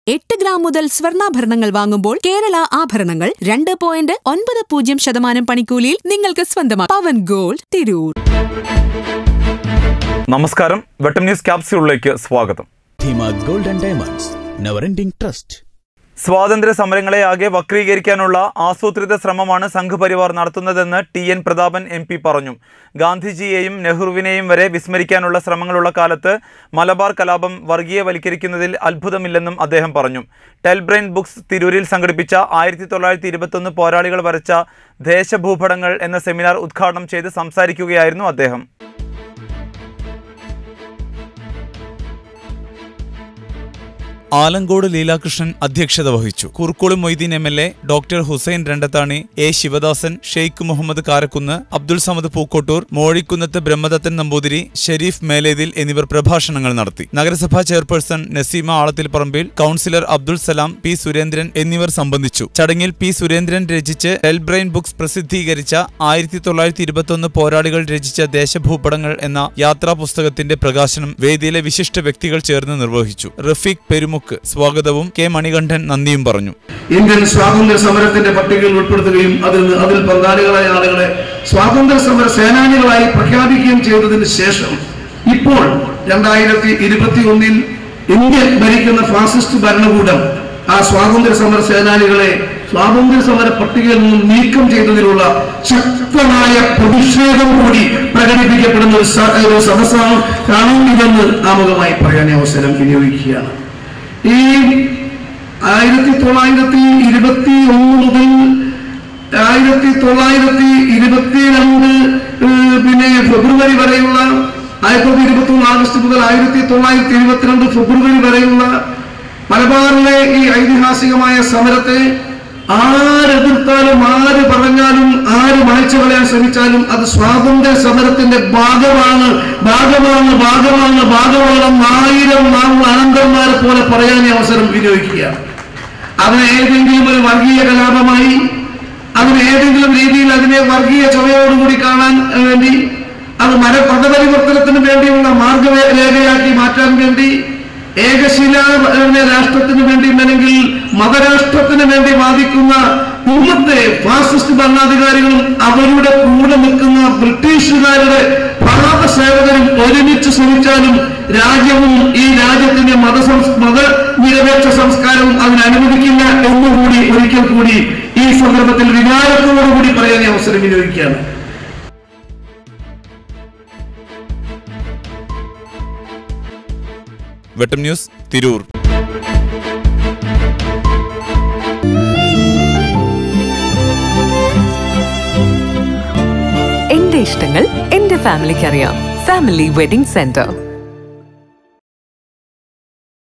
എട്ട് ഗ്രാം മുതൽ സ്വർണ്ണാഭരണങ്ങൾ വാങ്ങുമ്പോൾ കേരള ആഭരണങ്ങൾ രണ്ട് പോയിന്റ് ഒൻപത് പൂജ്യം ശതമാനം പണിക്കൂലിയിൽ നിങ്ങൾക്ക് സ്വന്തമാക്കാം പവൻ ഗോൾഡ് തിരൂർ നമസ്കാരം വെട്ടം ന്യൂസ് ക്യാപ്സ്യൂളിലേക്ക് സ്വാഗതം Dheema gold and diamonds never ending trust സ്വാതന്ത്ര്യ സമരങ്ങളെ ആകെ വക്രീകരിക്കാനുള്ള ആസൂത്രിത ശ്രമമാണ് സംഘപരിവാർ നടത്തുന്നതെന്ന് T N Prathapan M P പറഞ്ഞു ഗാന്ധിജിയെയും നെഹ്റുവിനെയും വരെ വിസ്മരിക്കാനുള്ള ശ്രമങ്ങളുള്ള കാലത്ത് മലബാർ കലാപം വർഗീയവൽക്കരിക്കുന്നതിൽ അത്ഭുതമില്ലെന്നും അദ്ദേഹം പറഞ്ഞു ടെൽബ്രെയിൻ ബുക്സ് തിരൂരിൽ സംഘടിപ്പിച്ച ആയിരത്തി തൊള്ളായിരത്തി ഇരുപത്തൊന്ന് പോരാളികൾ വരച്ച ദേശഭൂപടങ്ങൾ എന്ന സെമിനാർ ഉദ്ഘാടനം ചെയ്ത് സംസാരിക്കുകയായിരുന്നു അദ്ദേഹം ആലങ്കോട് ലീലാകൃഷ്ണൻ അധ്യക്ഷത വഹിച്ചു Kurukkoli Moideen M L A doctor Hussain Randathani A Sivadasan Sheikh Muhammad Karakkunnu Abdul Samad Pookkottur Mozhikkunnath Brahmadathan Namboothiri Sharif Melethil എന്നിവർ പ്രഭാഷണങ്ങൾ നടത്തി നഗരസഭാ chairperson Naseema Alathil Parambil councillor Abdul Salam P Surendran എന്നിവർ സംബന്ധിച്ചു ചടങ്ങിൽ പി സുരേന്ദ്രൻ രചിച്ച് എൽബ്രെയിൻ ബുക്സ് പ്രസിദ്ധീകരിച്ച ആയിരത്തി തൊള്ളായിരത്തി ഇരുപത്തൊന്ന് പോരാളികൾ രചിച്ച ദേശഭൂപടങ്ങൾ എന്ന യാത്രാ പുസ്തകത്തിന്റെ പ്രകാശനം വേദിയിലെ വിശിഷ്ട വ്യക്തികൾ ചേർന്ന് നിർവഹിച്ചു റഫീഖ് പെരുമുക്ക് സ്വാഗതവും കെ മണികണ്ഠൻ നന്ദിയും പറഞ്ഞു ഇന്ത്യൻ സ്വാതന്ത്ര്യ സമരത്തിന്റെ പട്ടികയിൽ ഉൾപ്പെടുത്തുകയും അതിൽ നിന്ന് അതിൽ പങ്കാളികളായ ആളുകളെ സ്വാതന്ത്ര്യ സമര സേനാനികളായി പ്രഖ്യാപിക്കുകയും ചെയ്തതിന് ശേഷം ഇപ്പോൾ രണ്ടായിരത്തി ഇരുപത്തി ഒന്നിൽ ഇന്ത്യ ഭരിക്കുന്ന ഫാസിസ്റ്റ് ഭരണകൂടം ആ സ്വാതന്ത്ര്യ സമര സേനാനികളെ സ്വാതന്ത്ര്യ സമര പട്ടികയിൽ നിന്നും നീക്കം ചെയ്തതിലുള്ള ശക്തമായ പ്രതിഷേധം കൂടി പ്രകടിപ്പിക്കപ്പെടുന്ന ഒരു സ- ഒരു സദസ്സാണ് കാണുന്നില്ലെന്ന് ആമുഖമായി പറയാൻ ഈ അവസരം വിനിയോഗിക്കുകയാണ് ഈ ആയിരത്തി തൊള്ളായിരത്തി ഇരുപത്തി ഒന്ന് മുതൽ ആയിരത്തി തൊള്ളായിരത്തി ഇരുപത്തിരണ്ട് ഏഹ്, പിന്നെ ഫെബ്രുവരി വരെയുള്ള ആയിരത്തി തൊള്ളായിരത്തി ഇരുപത്തി ഒന്ന് ആഗസ്റ്റ് മുതൽ ആയിരത്തി തൊള്ളായിരത്തി ഇരുപത്തിരണ്ട് ഫെബ്രുവരി വരെയുള്ള മലബാറിലെ ഈ ഐതിഹാസികമായ സമരത്തെ ആരെതിർത്താലും ആര് പറഞ്ഞാലും ആര് മായ്ച്ചു കളയാൻ ശ്രമിച്ചാലും അത് സ്വാതന്ത്ര്യ സമരത്തിന്റെ ഭാഗമാണ് ഭാഗമാണ് ഭാഗമാണ് ഭാഗമാണെന്ന് ആയിരം നാമ അനന്തന്മാരെ പോലെ പറയാൻ ഈ അവസരം വിനിയോഗിക്കുകയാണ് അതിന് ഏതെങ്കിലും ഒരു വർഗീയ കലാപമായി അതിന് ഏതെങ്കിലും രീതിയിൽ അതിനെ വർഗീയ ചുവയോടുകൂടി കാണാൻ വേണ്ടി അത് മര മതപരിവർത്തനത്തിന് വേണ്ടിയുള്ള മാർഗരേഖയാക്കി മാറ്റാൻ വേണ്ടി ഏകശില ഏഹ്, രാഷ്ട്രത്തിന് വേണ്ടി അല്ലെങ്കിൽ മതരാഷ്ട്രത്തിന് വേണ്ടി വാദിക്കുന്ന ഇന്നത്തെ ഫാസിസ്റ്റ് ഭരണാധികാരികളും അവരുടെ കൂടെ നിൽക്കുന്ന ബ്രിട്ടീഷുകാരുടെ പാദസേവകരും ഒരുമിച്ച് ശ്രമിച്ചാലും രാജ്യവും ഈ രാജ്യത്തിന്റെ മതസംസ് മതനിരപേക്ഷ സംസ്കാരവും അതിന് അനുവദിക്കില്ല എന്നുകൂടി ഒരിക്കൽ കൂടി ഈ സന്ദർഭത്തിൽ വികാരത്തോടുകൂടി പറയാൻ ഈ അവസരം വിനിയോഗിക്കുകയാണ് വെട്ടം ന്യൂസ് തിരൂർ എന്റെ ഇഷ്ടങ്ങൾ എന്റെ ഫാമിലിക്ക് അറിയാം ഫാമിലി വെഡിംഗ് സെന്റർ